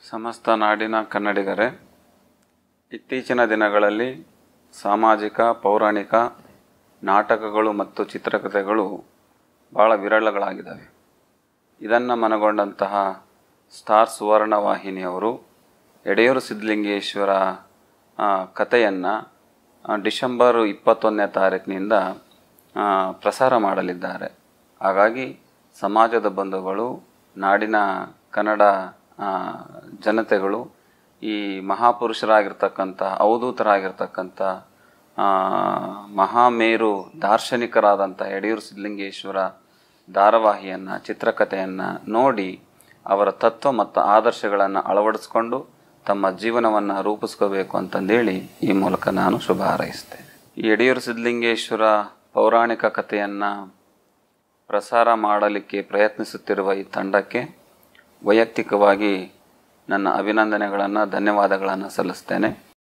ಸಮಸ್ತ ನಾಡಿನ ಕನ್ನಡಿಗರೇ ಇತ್ತೀಚಿನ ದಿನಗಳಲ್ಲಿ ಸಾಮಾಜಿಕ ಪೌರಾಣಿಕ ನಾಟಕಗಳು ಮತ್ತು ಚಿತ್ರಕಥೆಗಳು ಭಾಳ ವಿರಳಗಳಾಗಿದ್ದಾವೆ ಇದನ್ನು ಮನಗೊಂಡಂತಹ ಸ್ಟಾರ್ ಸುವರ್ಣ ವಾಹಿನಿಯವರು ಎಡೆಯೂರು ಸಿದ್ಧಲಿಂಗೇಶ್ವರ ಕಥೆಯನ್ನು ಡಿಸೆಂಬರ್ ಇಪ್ಪತ್ತೊಂದನೇ ತಾರೀಕಿನಿಂದ ಆ, ಪ್ರಸಾರ ಮಾಡಲಿದ್ದಾರೆ ಹಾಗಾಗಿ ಸಮಾಜದ ಬಂಧುಗಳು ನಾಡಿನ ಕನ್ನಡ ಆ, ಜನತೆಗಳು ಈ ಮಹಾಪುರುಷರಾಗಿರ್ತಕ್ಕಂಥ ಅವಧೂತರಾಗಿರ್ತಕ್ಕಂಥ ಆ, ಮಹಾಮೇರು ದಾರ್ಶನಿಕರಾದಂಥ ಯಡಿಯೂರು ಸಿದ್ಧಲಿಂಗೇಶ್ವರ ಧಾರಾವಾಹಿಯನ್ನು ಚಿತ್ರಕಥೆಯನ್ನು ನೋಡಿ ಅವರ ತತ್ವ ಮತ್ತು ಆದರ್ಶಗಳನ್ನು ಅಳವಡಿಸ್ಕೊಂಡು ತಮ್ಮ ಜೀವನವನ್ನು ರೂಪಿಸ್ಕೋಬೇಕು ಅಂತಂದೇಳಿ ಈ ಮೂಲಕ ನಾನು ಶುಭ ಹಾರೈಸ್ತೇನೆ ಈ ಯಡಿಯೂರು ಸಿದ್ಧಲಿಂಗೇಶ್ವರ ಪೌರಾಣಿಕ ಕಥೆಯನ್ನು ಪ್ರಸಾರ ಮಾಡಲಿಕ್ಕೆ ಪ್ರಯತ್ನಿಸುತ್ತಿರುವ ಈ ತಂಡಕ್ಕೆ ವೈಯಕ್ತಿಕವಾಗಿ ನನ್ನ ಅಭಿನಂದನೆಗಳನ್ನು ಧನ್ಯವಾದಗಳನ್ನು ಸಲ್ಲಿಸ್ತೇನೆ